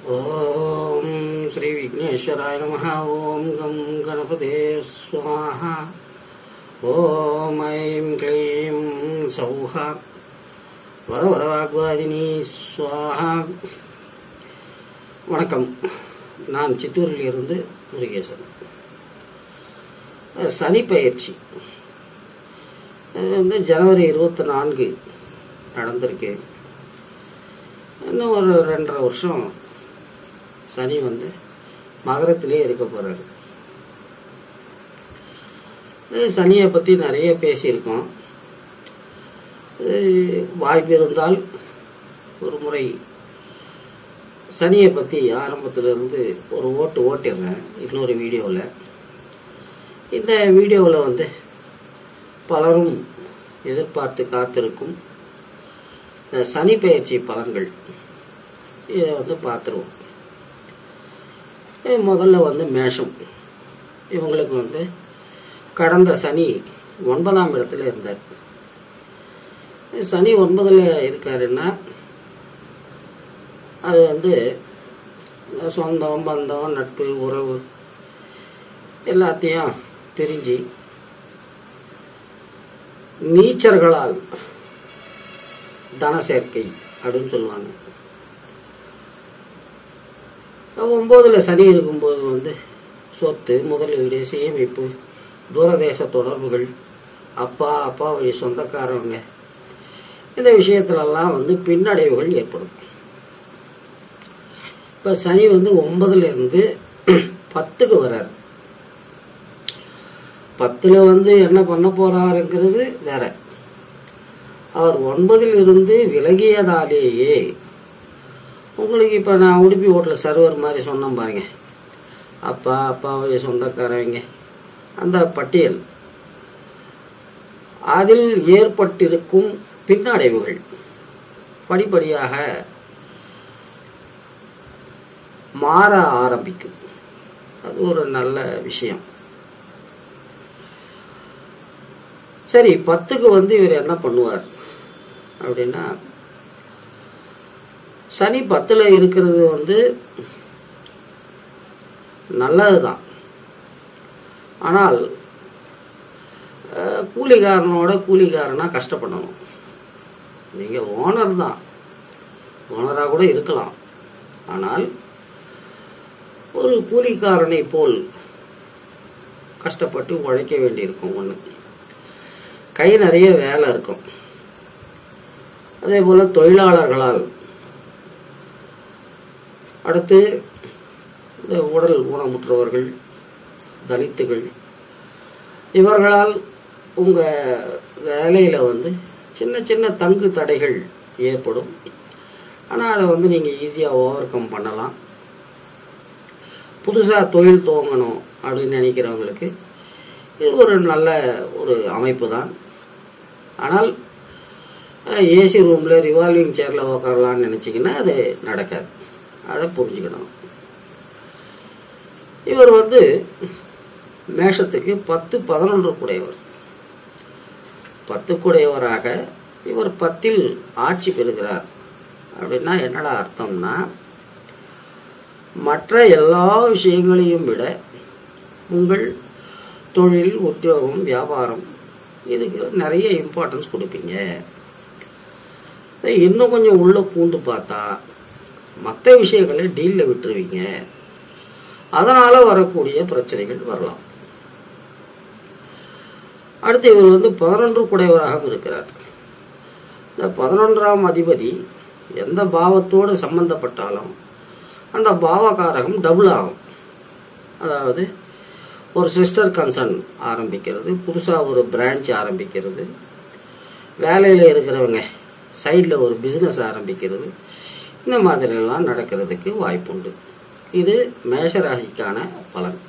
ஓம் ஸ்ரீ விக்னேஸ்வராய நம ஓம் come கணபதே swaha Om I'm க்ளீம் சௌஹா வர வரவாக்வாதினி ஸ்வாஹா வணக்கம் நான் சித்தூரில் இருந்து முருகேசன் அஹ், சனி பயிற்சி அது வந்து ஜனவரி இருபத்தி நான்கு நடந்திருக்கு இன்னும் ஒரு ரெண்டரை வருஷம் சனி வந்து மகரத்திலே இருக்க போறாரு இது சனியை பற்றி நிறைய பேசியிருக்கோம் இது வாய்ப்பு இருந்தால் ஒரு முறை சனியை பற்றி ஆரம்பத்திலிருந்து ஒரு ஓட்டு ஓட்டிடுறேன் இன்னொரு வீடியோவில் இந்த வீடியோவில் வந்து பலரும் எதிர்பார்த்து காத்திருக்கும் இந்த சனி பெயர்ச்சி பலன்கள் இதை வந்து பார்த்துருவோம் இது முதல்ல வந்து மேஷம் இவங்களுக்கு வந்து கடந்த சனி ஒன்பதாம் இடத்துல இருந்தார் சனி ஒன்பதுல இருக்காருன்னா அது வந்து சொந்தம் பந்தம் நட்பு உறவு எல்லாத்தையும் பிரிஞ்சு நீச்சர்களால் தன சேர்க்கை அப்படின்னு சொல்லுவாங்க ஒன்பதுல சனி இருக்கும்போது வந்து சொத்து முதலீடு சேமிப்பு தூரதேச தொடர்புகள் அப்பா அப்பா வழி சொந்தக்காரவங்க இந்த விஷயத்துலலாம் வந்து பின்னடைவுகள் ஏற்படும் இப்ப சனி வந்து ஒன்பதுல இருந்து பத்துக்கு வர்றாரு பத்துல வந்து என்ன பண்ண போறாருங்கிறது வேற அவர் ஒன்பதில் இருந்து விலகியதாலேயே உங்களுக்கு இப்ப நான் உடுப்பி ஹோட்டல் சர்வர் மாதிரி சொன்னேன் பாருங்க அப்பா அப்பாவுடைய சொந்தக்காரவங்க அந்த பட்டியல் அதில் ஏற்பட்டிருக்கும் பின்னடைவுகள் படிப்படியாக மாற ஆரம்பிக்கும் அது ஒரு நல்ல விஷயம் சரி பத்துக்கு வந்து இவர் என்ன பண்ணுவார் அப்படின்னா சனி பத்துல இருக்கிறது வந்து நல்லதுதான் ஆனால் அஹ், கூலிக்காரனோட கூலிக்காரனா கஷ்டப்படணும் நீங்க ஓனர் தான் ஓனரா கூட இருக்கலாம் ஆனால் ஒரு கூலிக்காரனை போல் கஷ்டப்பட்டு உழைக்க வேண்டியிருக்கும் ஒன்று கை நிறைய வேலை இருக்கும் அதே போல தொழிலாளர்களால் அடுத்து இந்த உடல் ஊனமுற்றவர்கள் தலித்துகள் இவர்களால் உங்க வேலையில வந்து சின்ன சின்ன தங்கு தடைகள் ஏற்படும் ஆனால் அதை வந்து நீங்க ஈஸியா ஓவர் கம் பண்ணலாம் புதுசா தொழில் துவங்கணும் அப்படின்னு நினைக்கிறவங்களுக்கு இது ஒரு நல்ல ஒரு அமைப்பு தான் ஆனால் ஏசி ரூம்ல ரிவால்விங் சேர்ல உக்காரலாம்னு நினைச்சீங்கன்னா அது நடக்காது அதை புரிஞ்சுக்கணும் இவர் வந்து மேஷத்துக்கு பத்து பதினொன்று குடையவர் பத்து குடையவராக இவர் பத்தில் ஆட்சி பெறுகிறார் அப்படின்னா என்னடா அர்த்தம்னா மற்ற எல்லா விஷயங்களையும் விட உங்கள் தொழில் உத்தியோகம் வியாபாரம் இதுக்கு நிறைய இம்பார்ட்டன்ஸ் கொடுப்பீங்க இன்னும் கொஞ்சம் உள்ள பூந்து பார்த்தா மற்ற விஷயங்களை டீல்ல விட்டுருவீங்க அதனால வரக்கூடிய பிரச்சனைகள் வரலாம் அடுத்து இவர் வந்து பதினொன்று குடையவராகவும் இருக்கிறார் இந்த பதினொன்றாம் அதிபதி எந்த பாவத்தோடு சம்பந்தப்பட்டாலும் அந்த பாவகாரகம் டபுள் ஆகும் அதாவது ஒரு சிஸ்டர் கன்சர்ன் ஆரம்பிக்கிறது புதுசாக ஒரு பிரான்ச் ஆரம்பிக்கிறது வேலையில் இருக்கிறவங்க சைடில் ஒரு பிஸ்னஸ் ஆரம்பிக்கிறது இந்த மாதிரிலாம் நடக்கிறதுக்கு வாய்ப்புண்டு இது மேஷராசிக்கான பலன்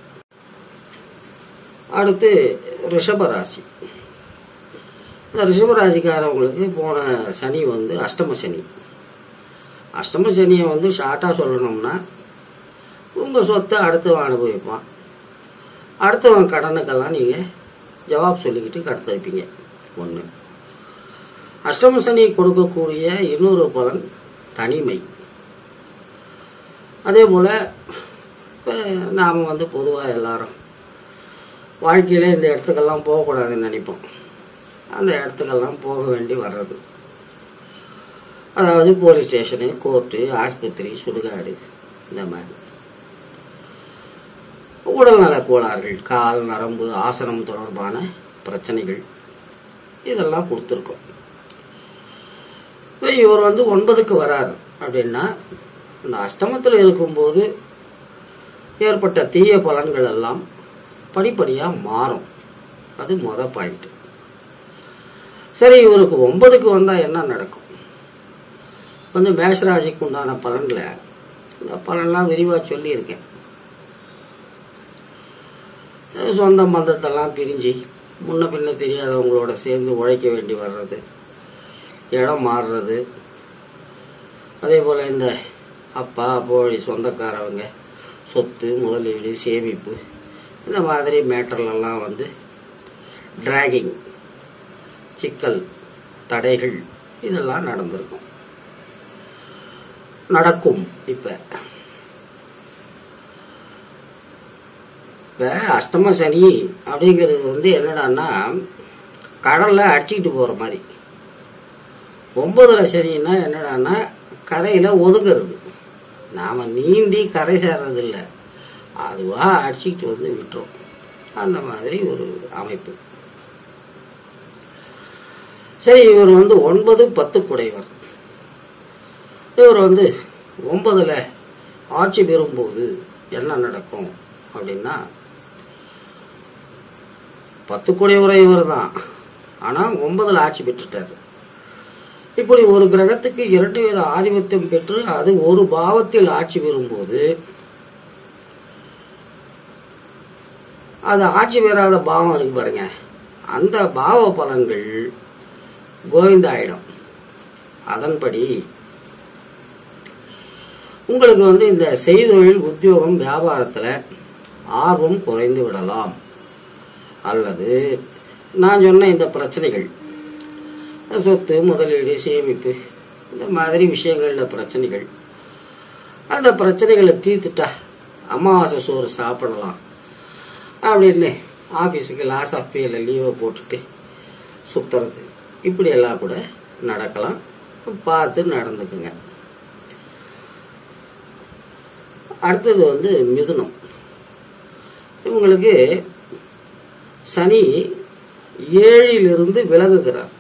அடுத்து ரிஷபராசி இந்த ரிஷபராசிக்காரவங்களுக்கு போன சனி வந்து அஷ்டம சனி அஷ்டம சனியை வந்து ஷார்ட்டாக சொல்லணும்னா உங்கள் சொத்தை அடுத்தவன் அனுபவிப்பான் அடுத்தவன் கடனுக்கெல்லாம் நீங்கள் ஜவாப் சொல்லிக்கிட்டு கடத்திருப்பீங்க ஒன்று அஷ்டம சனி கொடுக்கக்கூடிய இன்னொரு பலன் தனிமை அதே போல் இப்போ நாம் வந்து பொதுவாக எல்லாரும் வாழ்க்கையில் இந்த இடத்துக்கெல்லாம் போகக்கூடாதுன்னு நினைப்போம் அந்த இடத்துக்கெல்லாம் போக வேண்டி வர்றது அதாவது போலீஸ் ஸ்டேஷனு கோர்ட்டு ஆஸ்பத்திரி சுடுகாடு இந்த மாதிரி உடல்நல கோளாறுகள் கால் நரம்பு ஆசனம் தொடர்பான பிரச்சனைகள் இதெல்லாம் கொடுத்துருக்கோம் இப்போ இவர் வந்து ஒன்பதுக்கு வராரு அப்படின்னா இந்த அஷ்டமத்தில் இருக்கும்போது ஏற்பட்ட தீய பலன்கள் எல்லாம் படிப்படியாக மாறும் அது முத பாயிண்ட் சரி இவருக்கு ஒன்பதுக்கு வந்தால் என்ன நடக்கும் வந்து மேஷராசிக்கு உண்டான பலன்களை இந்த பலன்லாம் விரிவாக சொல்லியிருக்கேன் சொந்த பந்தத்தெல்லாம் பிரிஞ்சு முன்ன பின்ன தெரியாதவங்களோட சேர்ந்து உழைக்க வேண்டி வர்றது இடம் மாறுறது அதே போல் இந்த அப்பா போழி சொந்தக்காரவங்க சொத்து முதலீடு சேமிப்பு இந்த மாதிரி மேட்டர்லெல்லாம் வந்து டிராகிங் சிக்கல் தடைகள் இதெல்லாம் நடந்திருக்கும் நடக்கும் இப்போ இப்போ அஷ்டம சனி அப்படிங்கிறது வந்து என்னடான்னா கடல்ல அடிச்சுக்கிட்டு போகிற மாதிரி ஒன்பதுல சனின்னா என்னடான்னா கரையில் ஒதுங்கிறது நாம் நீந்தி கரை சேர்றது இல்லை அதுவாக அடிச்சுக்கிட்டு வந்து விட்டுரும் அந்த மாதிரி ஒரு அமைப்பு சரி இவர் வந்து ஒன்பது பத்து குடைவர் இவர் வந்து ஒன்பதுல ஆட்சி பெறும்போது என்ன நடக்கும் அப்படின்னா பத்து குடைவரை இவர் தான் ஆனால் ஒன்பதுல ஆட்சி பெற்றுட்டார் இப்படி ஒரு கிரகத்துக்கு இரண்டு வித ஆதிபத்தியம் பெற்று அது ஒரு பாவத்தில் ஆட்சி பெறும்போது அது ஆட்சி பெறாத பாவம் இருக்கு பாருங்க அந்த பாவ பலன்கள் கோவிந்தாயிடும் அதன்படி உங்களுக்கு வந்து இந்த செய்தொழில் உத்தியோகம் வியாபாரத்தில் ஆர்வம் குறைந்து விடலாம் அல்லது நான் சொன்ன இந்த பிரச்சனைகள் சொத்து முதலீடு சேமிப்பு இந்த மாதிரி விஷயங்களில் பிரச்சனைகள் அந்த பிரச்சனைகளை தீர்த்துட்டா அமாவாசை சோறு சாப்பிடலாம் அப்படின்னு ஆஃபீஸுக்கு லாஸ் ஆஃப் பேல லீவை போட்டுட்டு சுத்துறது இப்படி எல்லாம் கூட நடக்கலாம் பார்த்து நடந்துக்குங்க அடுத்தது வந்து மிதுனம் இவங்களுக்கு சனி ஏழிலிருந்து விலகுகிறார்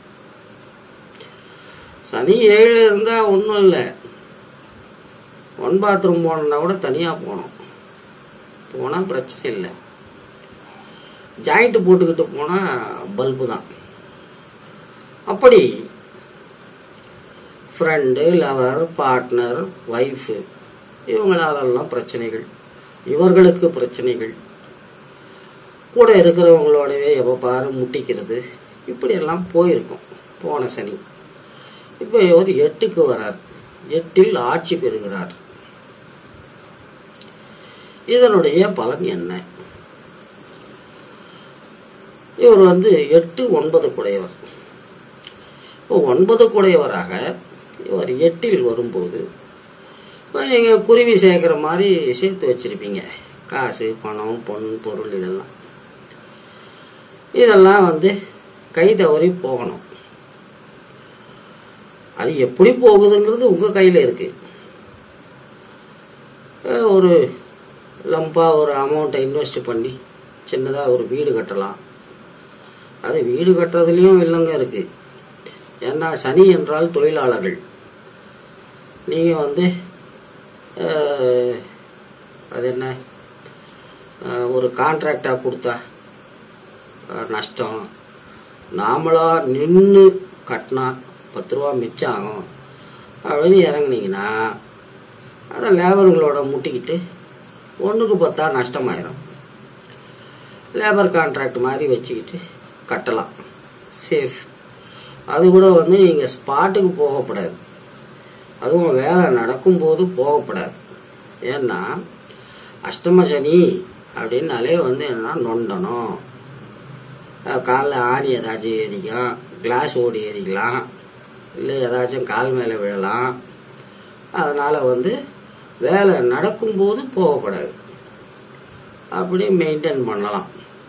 சனி ஏழு இருந்தா ஒன்றும் இல்லை ஒன் பாத்ரூம் போனோம்னா கூட தனியாக போகணும் போனால் பிரச்சனை இல்லை ஜாயிண்ட் போட்டுக்கிட்டு போனால் பல்பு தான் அப்படி ஃப்ரெண்டு லவர் பார்ட்னர் ஒய்ஃபு இவங்களாலெல்லாம் பிரச்சனைகள் இவர்களுக்கு பிரச்சனைகள் கூட இருக்கிறவங்களோடவே எப்போ பாரு முட்டிக்கிறது இப்படியெல்லாம் போயிருக்கும் போன சனி இப்போ இவர் எட்டுக்கு வரார் எட்டில் ஆட்சி பெறுகிறார் இதனுடைய பலன் என்ன இவர் வந்து எட்டு ஒன்பது குடையவர் இப்போ ஒன்பது குடையவராக இவர் எட்டில் வரும்போது நீங்கள் குருவி சேர்க்குற மாதிரி சேர்த்து வச்சிருப்பீங்க காசு பணம் பொன் பொருள் இதெல்லாம் இதெல்லாம் வந்து கை தவறி போகணும் அது எப்படி போகுதுங்கிறது உங்கள் கையில் இருக்கு அஹ் ஒரு லம்பாக ஒரு அமௌண்ட்டை இன்வெஸ்ட் பண்ணி சின்னதாக ஒரு வீடு கட்டலாம் அது வீடு கட்டுறதுலேயும் இல்லைங்க இருக்கு ஏன்னா சனி என்றால் தொழிலாளர்கள் நீங்கள் வந்து அஹ், அது என்ன அஹ், ஒரு கான்ட்ராக்டாக கொடுத்தா அஹ், நஷ்டம் நாமளா நின்று கட்டினா பத்து ரூபா மிச்சம் ஆகும் அப்படின்னு இறங்குனீங்கன்னா அதை லேபருங்களோட முட்டிக்கிட்டு ஒன்றுக்கு பத்தா நஷ்டமாயிரும் லேபர் கான்ட்ராக்ட் மாதிரி வச்சுக்கிட்டு கட்டலாம் சேஃப் அது கூட வந்து நீங்கள் ஸ்பாட்டுக்கு போகக்கூடாது அதுவும் வேலை நடக்கும்போது போகக்கூடாது ஏன்னா அஷ்டம சனி அப்படின்னாலே வந்து என்னன்னா நொண்டணும் அஹ் கால்ல ஆணி ஏதாச்சும் ஏறிக்கும் கிளாஸ் ஓடி ஏறிக்கலாம் இல்லை ஏதாச்சும் கால் மேலே விழலாம் அதனால் வந்து வேலை நடக்கும்போது போகப்படாது அப்படி மெயின்டைன் பண்ணலாம்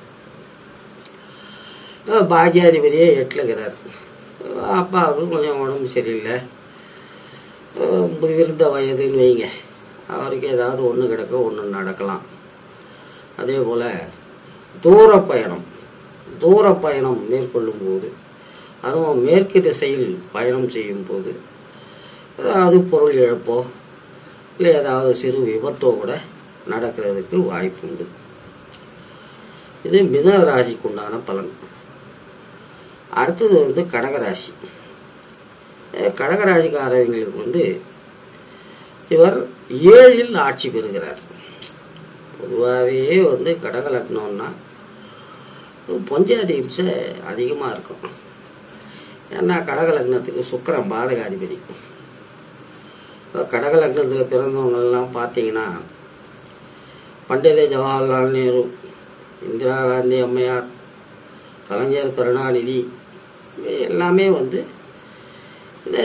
அஹ் பாக்கியாதிபதியே எட்டில் இருக்கிறார் அப்பாவுக்கு கொஞ்சம் உடம்பு சரியில்லை அஹ் முதிர்ந்த வயதுன்னு வைங்க அவருக்கு ஏதாவது ஒன்று கிடக்க ஒன்று நடக்கலாம் அதே போல் தூர பயணம் தூர பயணம் மேற்கொள்ளும் போது அதுவும் மேற்கு திசையில் பயணம் செய்யும் போது ஏதாவது பொருள் இழப்போ இல்லை ஏதாவது சிறு விபத்தோ கூட நடக்கிறதுக்கு வாய்ப்பு உண்டு இது மிதன ராசிக்கு உண்டான பலன் அடுத்தது வந்து கடகராசி அஹ் கடகராசிக்காரங்களுக்கு வந்து இவர் ஏழில் ஆட்சி பெறுகிறார் பொதுவாகவே வந்து கடக லக்னம்னா பொஞ்சாதி இம்சை அதிகமாக இருக்கும் ஏன்னா கடக லக்னத்துக்கு சுக்கரன் பாதகாதிபதி இப்போ கடக லக்னத்தில் பிறந்தவங்கெல்லாம் பார்த்தீங்கன்னா பண்டித ஜவஹர்லால் நேரு இந்திரா காந்தி அம்மையார் கலைஞர் கருணாநிதி இவை எல்லாமே வந்து இந்த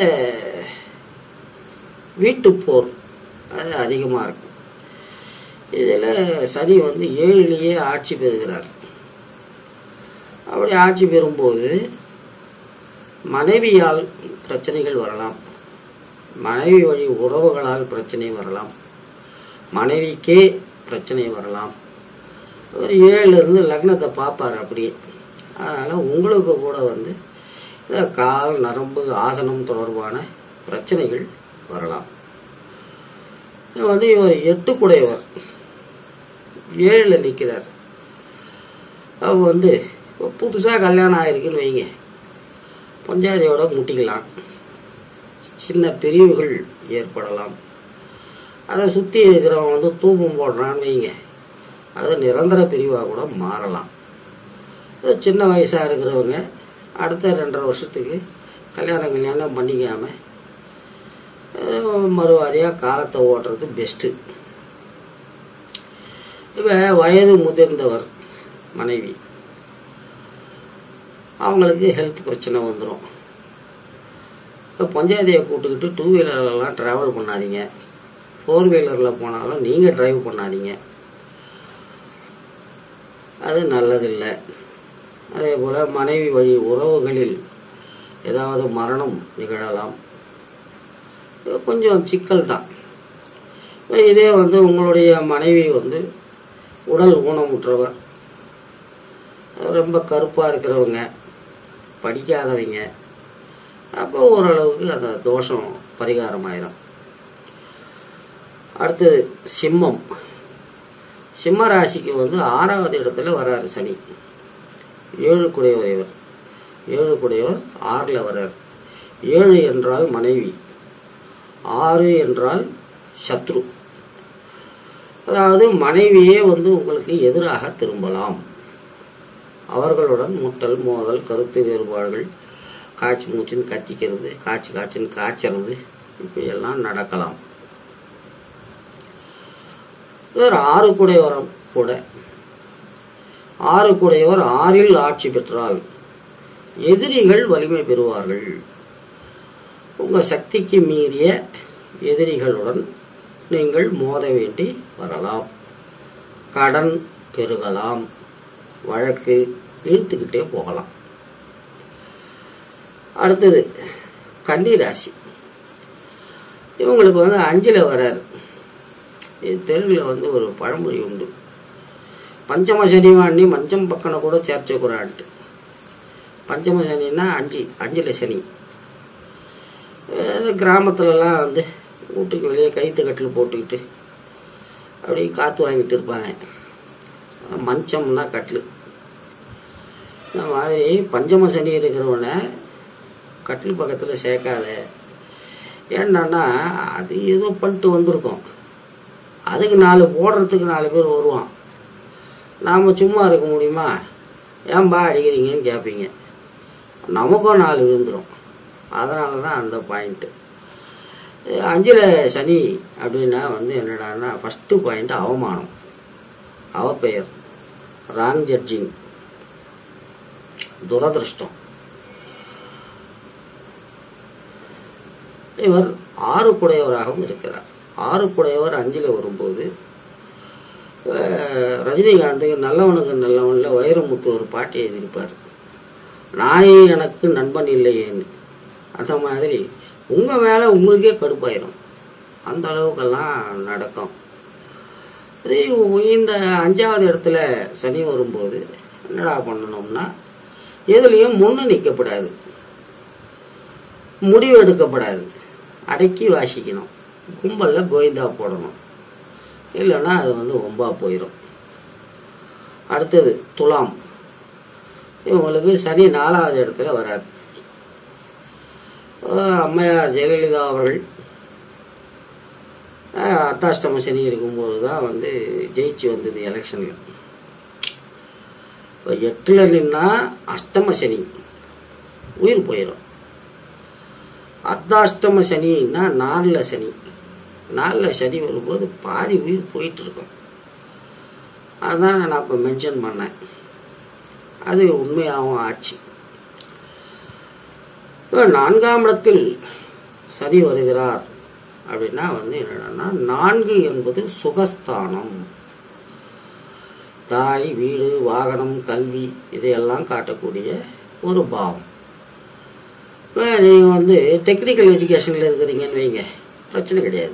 வீட்டுப்போர் அது அதிகமாக இருக்கும் இதில் சனி வந்து ஏழிலேயே ஆட்சி பெறுகிறார் அப்படி ஆட்சி பெறும்போது மனைவியால் பிரச்சனைகள் வரலாம் மனைவி வழி உறவுகளால் பிரச்சனை வரலாம் மனைவிக்கே பிரச்சனை வரலாம் ஒரு ஏழுல இருந்து லக்னத்தை பார்ப்பார் அப்படியே அதனால உங்களுக்கு கூட வந்து இந்த கால் நரம்பு ஆசனம் தொடர்பான பிரச்சனைகள் வரலாம் இது வந்து இவர் எட்டுக்குடையவர் ஏழுல நிற்கிறார் அவர் வந்து இப்போ புதுசாக கல்யாணம் ஆயிருக்குன்னு வைங்க பஞ்சாயத்தையோட முட்டிக்கலாம் சின்ன பிரிவுகள் ஏற்படலாம் அதை சுற்றி இருக்கிறவன் வந்து தூக்கம் போடுறான்னு வைங்க அது நிரந்தர பிரிவாக கூட மாறலாம் இது சின்ன வயசாக இருக்கிறவங்க அடுத்த ரெண்டரை வருஷத்துக்கு கல்யாணம் கல்யாணம் பண்ணிக்காம அஹ், மறுவாரியாக காலத்தை ஓட்டுறது பெஸ்ட்டு இவ வயது முதிர்ந்தவர் மனைவி அவங்களுக்கு ஹெல்த் பிரச்சனை வந்துடும் இப்போ பஞ்சாயத்தையை கூட்டுக்கிட்டு டூ வீலர்லலாம் ட்ராவல் பண்ணாதீங்க ஃபோர் வீலரில் போனாலும் நீங்கள் டிரைவ் பண்ணாதீங்க அது நல்லதில்லை அதே போல் மனைவி வழி உறவுகளில் ஏதாவது மரணம் நிகழலாம் இது கொஞ்சம் சிக்கல் தான் இதே வந்து உங்களுடைய மனைவி வந்து உடல் ஊனமுற்றவர் ரொம்ப கருப்பாக இருக்கிறவங்க படிக்காதவங்க அப்போ ஓரளவுக்கு அந்த தோஷம் பரிகாரமாயிடும் அடுத்தது சிம்மம் சிம்ம ராசிக்கு வந்து ஆறாவது இடத்துல வராரு சனி ஏழு குடையவர் இவர் ஏழு குடையவர் ஆறில் வரார் ஏழு என்றால் மனைவி ஆறு என்றால் சத்ரு அதாவது மனைவியே வந்து உங்களுக்கு எதிராக திரும்பலாம் அவர்களுடன் முட்டல் மோதல் கருத்து வேறுபாடுகள் காய்ச்சி மூச்சுன்னு கத்திக்கிறது காய்ச்சி காய்ச்சின்னு காய்ச்சறது இப்படி எல்லாம் நடக்கலாம் இவர் ஆறு குடையவரம் கூட ஆறு குடையவர் ஆறில் ஆட்சி பெற்றால் எதிரிகள் வலிமை பெறுவார்கள் உங்க சக்திக்கு மீறிய எதிரிகளுடன் நீங்கள் மோத வேண்டி வரலாம் கடன் பெருகலாம் வழக்கு இழுத்துக்கிட்டே போகலாம் அடுத்தது கன்னிராசி இவங்களுக்கு வந்து அஞ்சில் வராரு இது தெலுங்குல வந்து ஒரு பழமொழி உண்டு பஞ்சம சனிவாணி மஞ்சம் பக்கனை கூட சேர்ச்சக்கூடான்ட்டு பஞ்சம சனின்னா அஞ்சு அஞ்சில் சனி அஹ் கிராமத்துலலாம் வந்து வீட்டுக்கு வெளியே கைத்து கட்டில் போட்டுக்கிட்டு அப்படியே காற்று வாங்கிட்டு இருப்பாங்க மஞ்சம்னா கட்டில் இந்த மாதிரி பஞ்சம சனி இருக்கிறவனை கட்டில் பக்கத்தில் சேர்க்காத ஏன்னான்னா அது ஏதோ பண்ணிட்டு வந்திருக்கோம் அதுக்கு நாலு போடுறதுக்கு நாலு பேர் வருவான் நாம் சும்மா இருக்க முடியுமா ஏன்பா அடிக்கிறீங்கன்னு கேட்பீங்க நமக்கும் நாலு விழுந்துடும் அதனால தான் அந்த பாயிண்ட்டு அஞ்சில் சனி அப்படின்னா வந்து என்னடான்னா ஃபஸ்ட்டு பாயிண்ட் அவமானம் அவப்பெயர் ராங் ஜட்ஜிங் துரதிருஷ்டம் இவர் ஆறு குடையவராகவும் இருக்கிறார் ஆறு குடையவர் அஞ்சில் வரும்போது அஹ், ரஜினிகாந்துக்கு நல்லவனுக்கு நல்லவனில் வைரமுத்து ஒரு பாட்டு எழுதியிருப்பார் நானே எனக்கு நண்பன் இல்லையேன்னு அந்த மாதிரி உங்கள் மேலே உங்களுக்கே கடுப்பாயிரும் அந்த அளவுக்கெல்லாம் நடக்கும் அதே இந்த அஞ்சாவது இடத்துல சனி வரும்போது என்னடா பண்ணணும்னா எதுலேயும் முன்ன நிற்கப்படாது முடிவு எடுக்கப்படாது அடக்கி வாசிக்கணும் கும்பலில் கோவிந்தா போடணும் இல்லைன்னா அது வந்து ஒம்பா போயிடும் அடுத்தது துலாம் இவங்களுக்கு சனி நாலாவது இடத்துல வராது அஹ் அம்மையார் ஜெயலலிதா அவர்கள் அஹ் அர்த்தாஷ்டம சனி இருக்கும்போது தான் வந்து ஜெயிச்சு வந்தது எலெக்ஷனில் இப்போ எட்டில் நின்னா அஷ்டம சனி உயிர் போயிடும் அர்த்தாஷ்டம சனின்னா நாலில் சனி நாலில் சனி வரும்போது பாதி உயிர் போயிட்டு இருக்கும் அதான் நான் இப்போ மென்ஷன் பண்ணேன் அது உண்மையாகவும் ஆச்சு இப்போ நான்காம் இடத்தில் சனி வருகிறார் அப்படின்னா வந்து என்னன்னா நான்கு என்பது சுகஸ்தானம் தாய் வீடு வாகனம் கல்வி இதையெல்லாம் காட்டக்கூடிய ஒரு பாவம் இப்போ நீங்கள் வந்து டெக்னிக்கல் எஜுகேஷனில் இருக்கிறீங்கன்னு வைங்க பிரச்சனை கிடையாது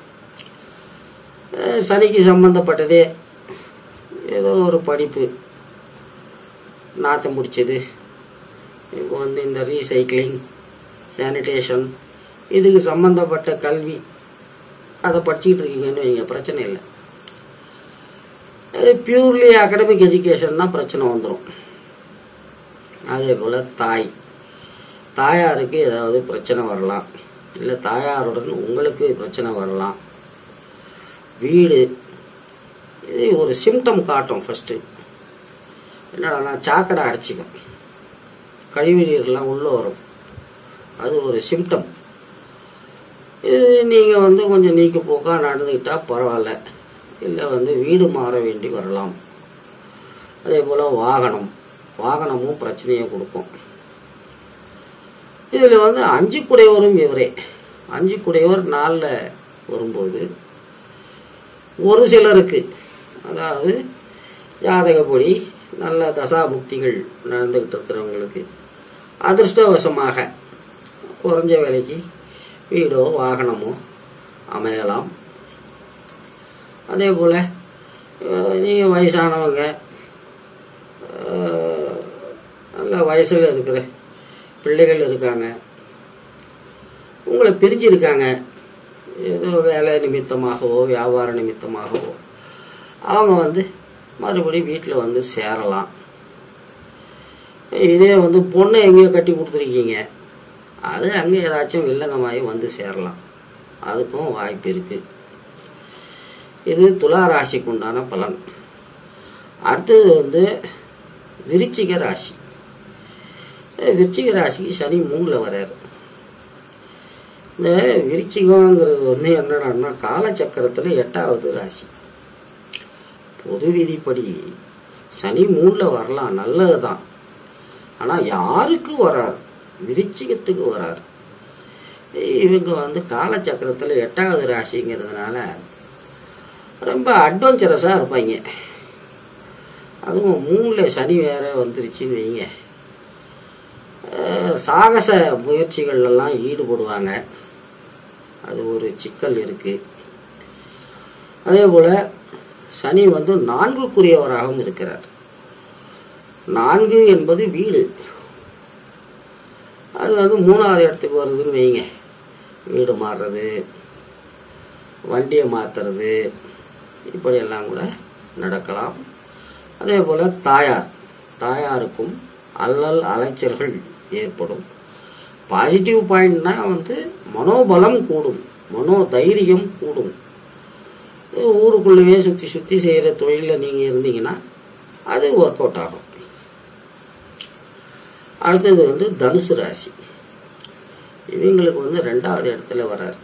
அஹ் சனிக்கு சம்பந்தப்பட்டதே ஏதோ ஒரு படிப்பு நாற்றம் முடிச்சது இப்போ வந்து இந்த ரீசைக்ளிங் சானிடேஷன் இதுக்கு சம்பந்தப்பட்ட கல்வி அதை படிச்சுக்கிட்டு இருக்கீங்கன்னு வைங்க பிரச்சனை இல்லை அது பியூர்லி அகடமிக் எஜுகேஷன் தான் பிரச்சனை வந்துடும் அதே போல் தாய் தாயாருக்கு ஏதாவது பிரச்சனை வரலாம் இல்லை தாயாருடன் உங்களுக்கு பிரச்சனை வரலாம் வீடு இது ஒரு சிம்டம் காட்டும் ஃபஸ்ட்டு என்னடா சாக்கடை அடைச்சிக்கும் கழிவு நீர்லாம் உள்ளே வரும் அது ஒரு சிம்டம் இது நீங்கள் வந்து கொஞ்சம் நீக்க போக்காக நடந்துக்கிட்டால் பரவாயில்ல இல்லை வந்து வீடு மாற வேண்டி வரலாம் அதே போல் வாகனம் வாகனமும் பிரச்சனையை கொடுக்கும் இதில் வந்து அஞ்சு குடையவரும் இவரே அஞ்சு குடையவர் நாளில் வரும்போது ஒரு சிலருக்கு அதாவது ஜாதகப்படி நல்ல தசாபுக்திகள் நடந்துக்கிட்டு இருக்கிறவங்களுக்கு அதிர்ஷ்டவசமாக குறைஞ்ச விலைக்கு வீடோ வாகனமோ அமையலாம் அதே போல் நீங்கள் வயசானவங்க அஹ், நல்ல வயசில் இருக்கிற பிள்ளைகள் இருக்காங்க உங்களை பிரிஞ்சிருக்காங்க ஏதோ வேலை நிமித்தமாகவோ வியாபார நிமித்தமாகவோ அவங்க வந்து மறுபடியும் வீட்டில் வந்து சேரலாம் இதே வந்து பொண்ணை எங்கேயோ கட்டி கொடுத்துருக்கீங்க அது அங்கே ஏதாச்சும் வில்லங்கமாகி வந்து சேரலாம் அதுக்கும் வாய்ப்பு இருக்கு இது துலா ராசிக்கு உண்டான பலன் அடுத்தது வந்து விருச்சிக ராசி அஹ் விருச்சிக ராசிக்கு சனி மூணில் வராரு இந்த விருச்சிகங்கிறது வந்து என்னடான்னா காலச்சக்கரத்தில் எட்டாவது ராசி பொது விதிப்படி சனி மூணில் வரலாம் நல்லது தான் ஆனால் யாருக்கு வரார் விருச்சிகத்துக்கு வரார் இவங்க வந்து காலச்சக்கரத்தில் எட்டாவது ராசிங்கிறதுனால ரொம்ப அட்வென்ச்சரஸாக இருப்பாங்க அதுவும் மூணில் சனி வேற வந்துருச்சுன்னு வைங்க அஹ் சாகச முயற்சிகள் எல்லாம் ஈடுபடுவாங்க அது ஒரு சிக்கல் இருக்கு அதே போல சனி வந்து நான்குக்குரியவராகவும் இருக்கிறார் நான்கு என்பது வீடு அது வந்து மூணாவது இடத்துக்கு வருதுன்னு வைங்க வீடு மாறுறது வண்டியை மாற்றுறது இப்படியெல்லாம் கூட நடக்கலாம் அதே போல் தாயார் தாயாருக்கும் அல்லல் அலைச்சல்கள் ஏற்படும் பாசிட்டிவ் பாயிண்ட்னா வந்து மனோபலம் கூடும் மனோ தைரியம் கூடும் இது ஊருக்குள்ளேயே சுற்றி சுற்றி செய்கிற தொழிலில் நீங்கள் இருந்தீங்கன்னா அது ஒர்க் அவுட் ஆகும் அடுத்தது வந்து தனுசு ராசி இவங்களுக்கு வந்து ரெண்டாவது இடத்துல வராரு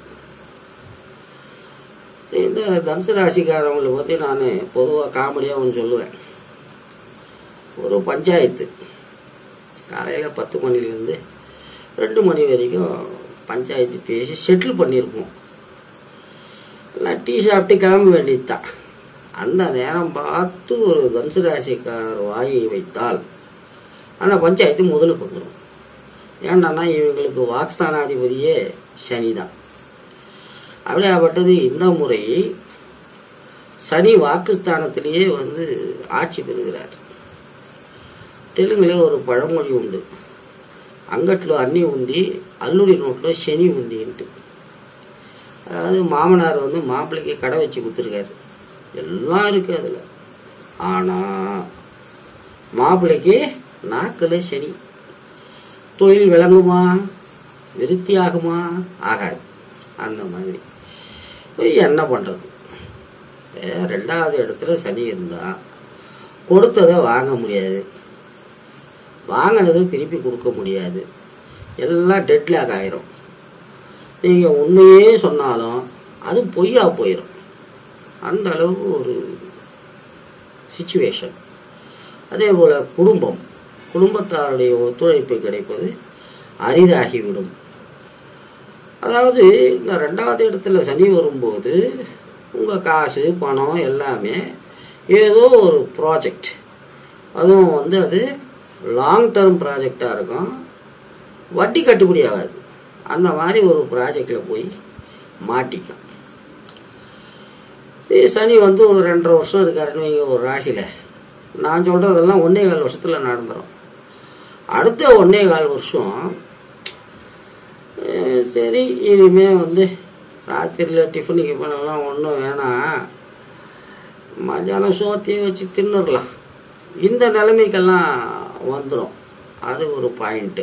இந்த தனுசு ராசிக்காரவங்களை பற்றி நான் பொதுவாக காமெடியாக ஒன்று சொல்லுவேன் ஒரு பஞ்சாயத்து காலையில் பத்து மணிலேருந்து ரெண்டு மணி வரைக்கும் பஞ்சாயத்து பேசி செட்டில் பண்ணியிருப்போம் எல்லாம் டீ சாப்பிட்டு கிளம்ப வேண்டியதுதான் அந்த நேரம் பார்த்து ஒரு தனுசு ராசிக்காரர் வாயை வைத்தால் அந்த பஞ்சாயத்து முதலுக்கு வந்துடும் ஏன்டான்னா இவங்களுக்கு வாக்ஸ்தானாதிபதியே சனிதான் அப்படியாப்பட்டது இந்த முறை சனி வாக்குஸ்தானத்திலேயே வந்து ஆட்சி பெறுகிறார் தெலுங்குல ஒரு பழமொழி உண்டு அங்கట్లో அன்னி உந்தி அல்லுடி நோட்டில் சனி உந்தின்ட்டு அதாவது மாமனார் வந்து மாப்பிள்ளைக்கு கடை வச்சு கொடுத்துருக்காரு எல்லாம் இருக்கு அதில் ஆனால் மாப்பிள்ளைக்கு நாக்கில் சனி தொழில் விளங்குமா விருத்தி ஆகுமா ஆகாது அந்த மாதிரி போய் என்ன பண்ணுறது ரெண்டாவது இடத்துல சனி இருந்தால் கொடுத்ததை வாங்க முடியாது வாங்கினதை திருப்பி கொடுக்க முடியாது எல்லாம் டெட்லாக் ஆயிரும் நீங்கள் உண்மையே சொன்னாலும் அது பொய்யா போயிடும் அந்த அளவு ஒரு சுச்சுவேஷன் அதே போல் குடும்பம் குடும்பத்தாருடைய ஒத்துழைப்பு கிடைப்பது அரிதாகிவிடும் அதாவது இந்த ரெண்டாவது இடத்துல சனி வரும்போது உங்கள் காசு பணம் எல்லாமே ஏதோ ஒரு ப்ராஜெக்ட் அதுவும் வந்து அது லாங் டேர்ம் ப்ராஜெக்டாக இருக்கும் வட்டி கட்டுப்படி ஆகாது அந்த மாதிரி ஒரு ப்ராஜெக்டில் போய் மாட்டிக்கும் இது சனி வந்து ஒரு ரெண்டரை வருஷம் இருக்காருன்னு வைங்க ஒரு ராசியில் நான் சொல்கிறதெல்லாம் ஒன்றே கால் வருஷத்தில் நடந்துடும் அடுத்த ஒன்றே கால் வருஷம் அஹ் சரி இனிமே வந்து ராத்திரியில் டிஃபனு கிஃபனெல்லாம் ஒன்றும் வேணாம் மத்தியானம் சோத்தையும் வச்சு தின்னுடலாம் இந்த நிலைமைக்கெல்லாம் வந்துடும் அது ஒரு பாயிண்ட்டு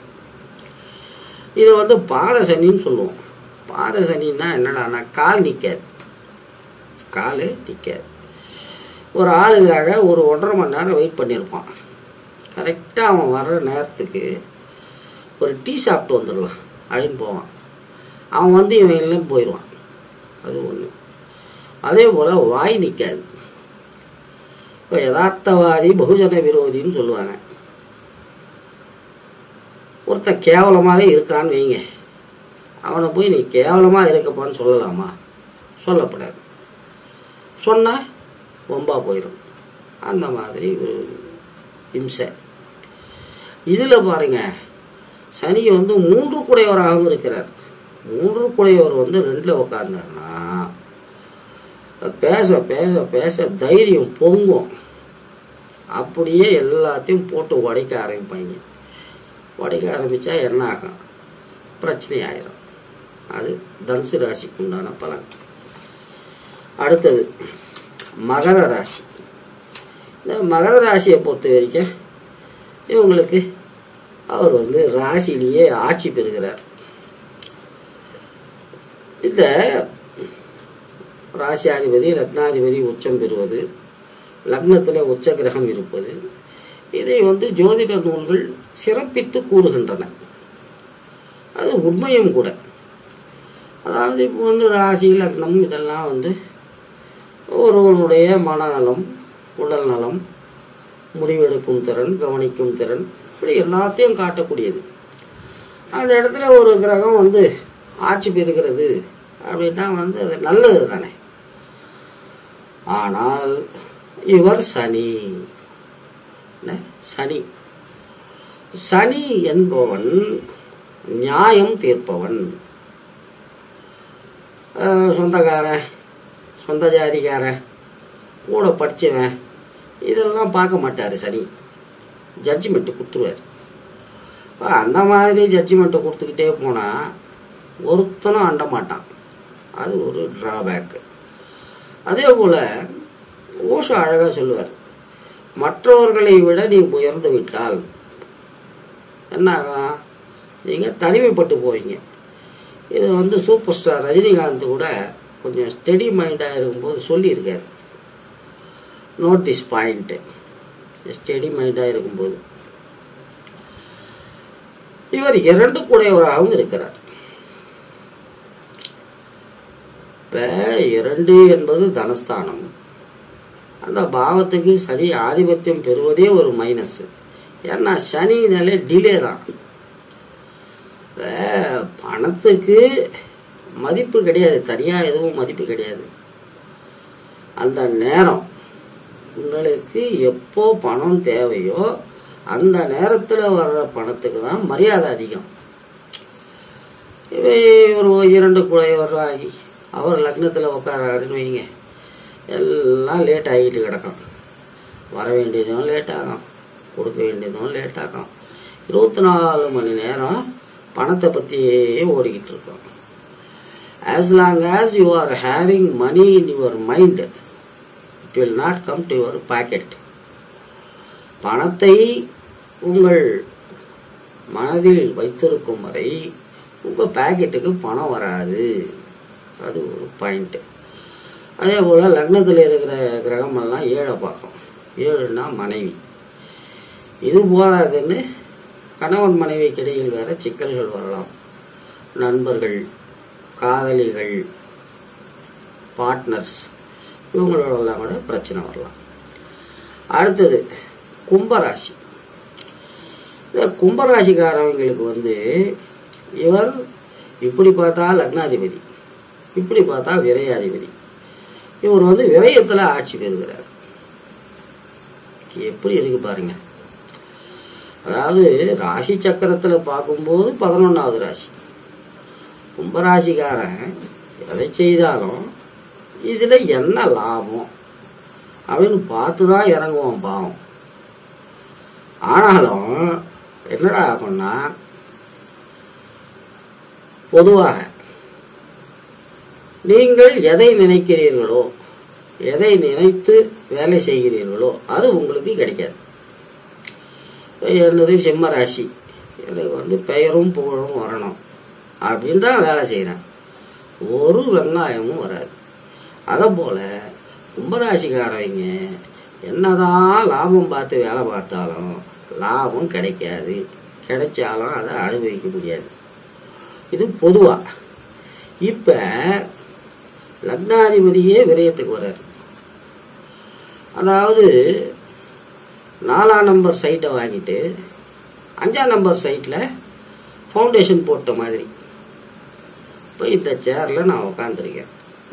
இது வந்து பாத சனின்னு சொல்லுவோம் பாத சனின்னா என்னடான்னா கால் நிற்காது கால் நிற்காது ஒரு ஆளுக்காக ஒரு ஒன்றரை மணி நேரம் வெயிட் பண்ணியிருப்பான் கரெக்டாக அவன் வர்ற நேரத்துக்கு ஒரு டீ சாப்பிட்டு வந்துடலாம் அப்படின்னு போவான் அவன் வந்து இவன் இல்லைன்னு போயிடுவான் அது ஒன்று அதே போல் வாய் நிற்காது இப்போ யதார்த்தவாதி பகுஜன விரோதின்னு சொல்லுவாங்க ஒருத்தன் கேவலமாகவே இருக்கான்னு வைங்க அவனை போய் நீ கேவலமாக இருக்கப்பான்னு சொல்லலாமா சொல்லப்படாது சொன்னால் ரொம்ப போயிடும் அந்த மாதிரி ஒரு இம்சை இதில் பாருங்க சனி வந்து மூன்று குடையவராகவும் இருக்கிறார் மூன்று குடையவர் வந்து ரெண்டில் உட்காந்தாருன்னா பேச பேச பேச தைரியம் பொங்கும் அப்படியே எல்லாத்தையும் போட்டு உடைக்க ஆரம்பிப்பாங்க உடைக்க ஆரம்பித்தா என்ன ஆகும் பிரச்சனை ஆயிரும் அது தனுசு ராசிக்கு உண்டான பலன் அடுத்தது மகர ராசி இந்த மகர ராசியை பொறுத்த வரைக்கும் இவங்களுக்கு அவர் வந்து ராசியிலேயே ஆட்சி பெறுகிறார் இந்த ராசியாதிபதி லக்னாதிபதி உச்சம் பெறுவது லக்னத்தில் உச்ச கிரகம் இருப்பது இதை வந்து ஜோதிட நூல்கள் சிறப்பித்து கூறுகின்றன அது உண்மையும் கூட அதாவது இப்போ வந்து ராசி லக்னம் இதெல்லாம் வந்து ஒருவருடைய மனநலம் உடல் நலம் முடிவெடுக்கும் திறன் கவனிக்கும் திறன் இப்படி எல்லாத்தையும் காட்டக்கூடியது அந்த இடத்துல ஒரு கிரகம் வந்து ஆட்சி பெறுகிறது அப்படின்னா வந்து அது நல்லது தானே ஆனால் இவர் சனி என்ன? சனி சனி என்பவன் நியாயம் தீர்ப்பவன் அஹ், சொந்தக்காரன் சொந்த ஜாதிக்காரன் கூட படிச்சவன் இதெல்லாம் பார்க்க மாட்டார் சனி ஜட்ஜ்மெண்ட்டு கொடுத்துருவார் அப்ப அந்த மாதிரி ஜட்ஜ்மெண்ட்டை கொடுத்துக்கிட்டே போனால் ஒருத்தனும் அண்ட மாட்டான் அது ஒரு டிராபேக்கு அதே போல் ஓஷோ அழகாக சொல்லுவார் மற்றவர்களை விட நீ உயர்ந்து விட்டால் என்ன ஆகும் நீங்கள் தனிமைப்பட்டு போவீங்க இது வந்து சூப்பர் ஸ்டார் ரஜினிகாந்த் கூட கொஞ்சம் ஸ்டெடி மைண்டாக இருக்கும்போது சொல்லியிருக்காரு நோட் திஸ் பாயிண்ட்டு ஸ்டெடி மைண்டாக இருக்கும்போது இவர் இரண்டு கூடையவராகவும் இருக்கிறார் இப்ப இரண்டு என்பது தனஸ்தானம் அந்த பாவத்துக்கு சனி ஆதிபத்தியம் பெறுவதே ஒரு மைனஸ் ஏன்னா சனினாலே டிலே தான் இப்ப பணத்துக்கு மதிப்பு கிடையாது தனியா எதுவும் மதிப்பு கிடையாது அந்த நேரம் உங்களுக்கு எப்போ பணம் தேவையோ அந்த நேரத்துல வர்ற பணத்துக்கு தான் மரியாதை அதிகம் இவை ஒரு இரண்டு குழையவராகி அவர் லக்னத்துல உட்காராருன்னு வைங்க எல்லாம் லேட் ஆகிட்டு கிடக்கும் வர வேண்டியதும் லேட் ஆகும் கொடுக்க வேண்டியதும் லேட் ஆகும் இருபத்தி நாலு மணி நேரம் பணத்தை பற்றியே ஓடிக்கிட்டு இருக்கோம் as long as you are having money in your mind it will not come to your pocket பணத்தை உங்கள் மனதில் வைத்திருக்கும் வரை உங்கள் பாக்கெட்டுக்கு பணம் வராது அது ஒரு பாயிண்ட் அதே போல் லக்னத்தில் இருக்கிற கிரகமெல்லாம் ஏழை பார்க்கும் ஏழுனா மனைவி இது போதாதுன்னு கணவன் மனைவிக்கு இடையில் வேற சிக்கல்கள் வரலாம் நண்பர்கள் காதலிகள் பார்ட்னர்ஸ் இவங்களோடலாம் கூட பிரச்சனை வரலாம் அடுத்தது கும்பராசி இந்த கும்பராசிக்காரவங்களுக்கு வந்து இவர் இப்படி பார்த்தா லக்னாதிபதி இப்படி பார்த்தா விரையாதிபதி இவர் வந்து விரயத்துல ஆட்சி பெறுகிறார் எப்படி இருக்கு பாருங்க அதாவது ராசி சக்கரத்துல பார்க்கும்போது பதினொன்னாவது ராசி கும்பராசிக்காரன் எதை செய்தாலும் இதுல என்ன லாபம் அப்படின்னு பார்த்து தான் இறங்குவான் பாவம் ஆனாலும் என்னடா ஆகும்னா பொதுவாக நீங்கள் எதை நினைக்கிறீர்களோ எதை நினைத்து வேலை செய்கிறீர்களோ அது உங்களுக்கு கிடைக்காது என்னது சிம்ம ராசி எனக்கு வந்து பெயரும் புகழும் வரணும் அப்படின்னு தான் வேலை செய்கிறேன் ஒரு வெங்காயமும் வராது அதை போல கும்பராசிக்காரவங்க என்னதான் லாபம் பார்த்து வேலை பார்த்தாலும் லாபம் கிடைக்காது கிடைச்சாலும் அதை அனுபவிக்க முடியாது இது பொதுவா இப்ப லக்னாதிபதியே விரயத்துக்கு வர்றாரு அதாவது நாலாம் நம்பர் சைட்டை வாங்கிட்டு அஞ்சாம் நம்பர் சைட்டில் ஃபவுண்டேஷன் போட்ட மாதிரி இப்போ இந்த சேரில் நான் உட்காந்துருக்கேன்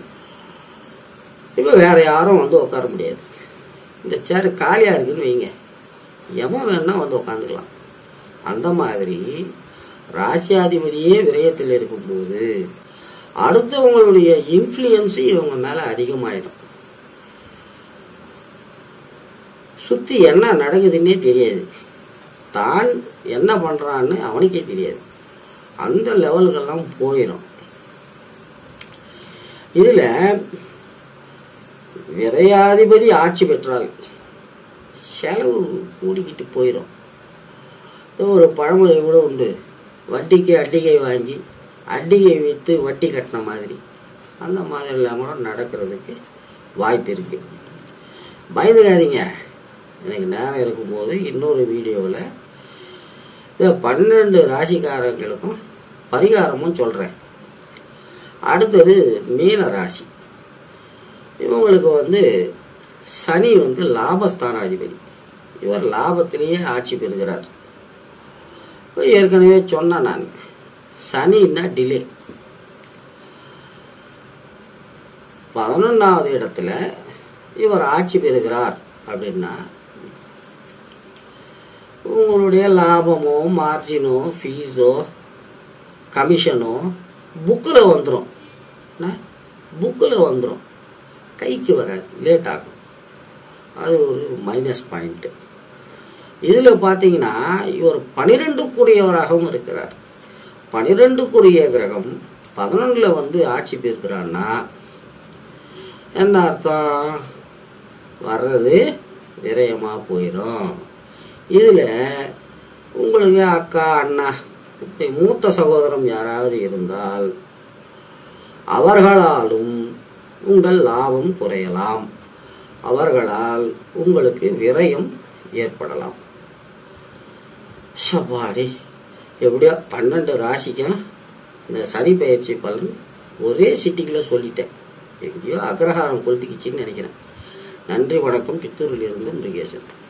இப்போ வேற யாரும் வந்து உட்கார முடியாது இந்த சேர் காலியாக இருக்குன்னு வைங்க எவன் வேணா வந்து உட்காந்துக்கலாம் அந்த மாதிரி ராசியாதிபதியே விரயத்தில் இருக்கும்போது அடுத்தவங்களுடைய இன்ஃப்ளூயன்ஸ் இவங்க மேல அதிகமாயிடும் சுத்தி என்ன நடக்குதுன்னே தெரியாது தான் என்ன பண்றான்னு அவனுக்கே தெரியாது அந்த லெவலுக்கெல்லாம் போயிடும் இதுல விரையாதிபதி ஆட்சி பெற்றால் செலவு கூடிக்கிட்டு போயிடும் ஒரு பழமொழி கூட உண்டு வட்டிக்கு அட்டிகை வாங்கி அட்டிகை விற்று வட்டி கட்டின மாதிரி அந்த மாதிரிலாம் கூட நடக்கிறதுக்கு வாய்ப்பு இருக்கு பயந்துக்காதீங்க எனக்கு நேரம் இருக்கும்போது இன்னொரு வீடியோவில் இந்த பன்னெண்டு ராசிக்காரங்களுக்கும் பரிகாரமும் சொல்கிறேன் அடுத்தது மீன ராசி இவங்களுக்கு வந்து சனி வந்து லாபஸ்தானாதிபதி இவர் லாபத்திலேயே ஆட்சி பெறுகிறார் இப்ப ஏற்கனவே சொன்னேன் நான் சனின்னா டிலே பதினொன்னாவது இடத்துல இவர் ஆட்சி பெறுகிறார் அப்படின்னா உங்களுடைய லாபமோ மார்ஜினோ ஃபீஸோ கமிஷனோ புக்கில் வந்துடும் புக்கில் வந்துடும் கைக்கு வராது லேட் ஆகும் அது ஒரு மைனஸ் பாயிண்ட் இதில் பார்த்தீங்கன்னா இவர் பனிரெண்டுக்குரியவராகவும் இருக்கிறார் பனிரெண்டுக்குரிய கிரகம் பதினொன்றில் வந்து ஆட்சி பெறுகிறான்னா என்ன அர்த்தம் வர்றது விரயமாக போயிடும் இதில் உங்களுக்கு அக்கா அண்ணா இப்படி மூத்த சகோதரம் யாராவது இருந்தால் அவர்களாலும் உங்கள் லாபம் குறையலாம் அவர்களால் உங்களுக்கு விரயம் ஏற்படலாம் சபாடி எப்படியோ பன்னெண்டு ராசிக்கும் இந்த சனி பயிற்சி பலன் ஒரே சிட்டிக்குள்ள சொல்லிட்டேன் எங்கேயோ அக்ரஹாரம் கொளுத்திக்கிச்சின்னு நினைக்கிறேன் நன்றி வணக்கம் பித்தூரில் இருந்து முருகேசன்